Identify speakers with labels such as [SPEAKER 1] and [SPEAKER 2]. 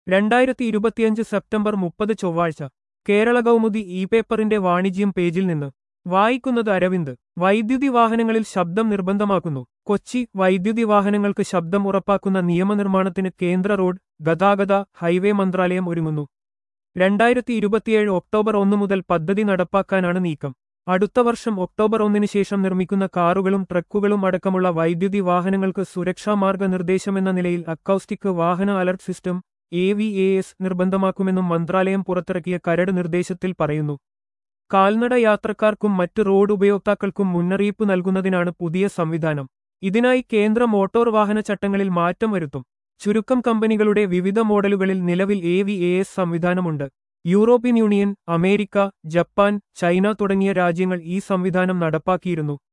[SPEAKER 1] രണ്ടായിരത്തി ഇരുപത്തിയഞ്ച് സെപ്റ്റംബർ മുപ്പത് ചൊവ്വാഴ്ച കേരള കൗമുദി ഇ പേപ്പറിന്റെ വാണിജ്യം പേജിൽ നിന്ന് വായിക്കുന്നത് അരവിന്ദ് വൈദ്യുതി വാഹനങ്ങളിൽ ശബ്ദം നിർബന്ധമാക്കുന്നു കൊച്ചി വൈദ്യുതി വാഹനങ്ങൾക്ക് ശബ്ദം ഉറപ്പാക്കുന്ന നിയമനിർമ്മാണത്തിന് കേന്ദ്ര റോഡ് ഗതാഗത ഹൈവേ മന്ത്രാലയം ഒരുങ്ങുന്നു രണ്ടായിരത്തി ഇരുപത്തിയേഴ് ഒക്ടോബർ ഒന്ന് മുതൽ പദ്ധതി നടപ്പാക്കാനാണ് നീക്കം അടുത്ത വർഷം ഒക്ടോബർ ഒന്നിന് ശേഷം നിർമ്മിക്കുന്ന കാറുകളും ട്രക്കുകളും അടക്കമുള്ള വൈദ്യുതി വാഹനങ്ങൾക്ക് സുരക്ഷാ മാർഗനിർദ്ദേശമെന്ന നിലയിൽ അക്കൌസ്റ്റിക് വാഹന alert system A V A S നിർബന്ധമാക്കുമെന്നും മന്ത്രാലയം പുറത്തിറക്കിയ കരട് നിർദ്ദേശത്തിൽ പറയുന്നു കാൽനട യാത്രക്കാർക്കും മറ്റ് റോഡ് ഉപയോക്താക്കൾക്കും മുന്നറിയിപ്പ് നൽകുന്നതിനാണ് പുതിയ സംവിധാനം ഇതിനായി കേന്ദ്ര മോട്ടോർ വാഹന ചട്ടങ്ങളിൽ മാറ്റം വരുത്തും ചുരുക്കം കമ്പനികളുടെ വിവിധ മോഡലുകളിൽ നിലവിൽ എ വി എ എസ് സംവിധാനമുണ്ട് European union America Japan China തുടങ്ങിയ രാജ്യങ്ങൾ ഈ സംവിധാനം നടപ്പാക്കിയിരുന്നു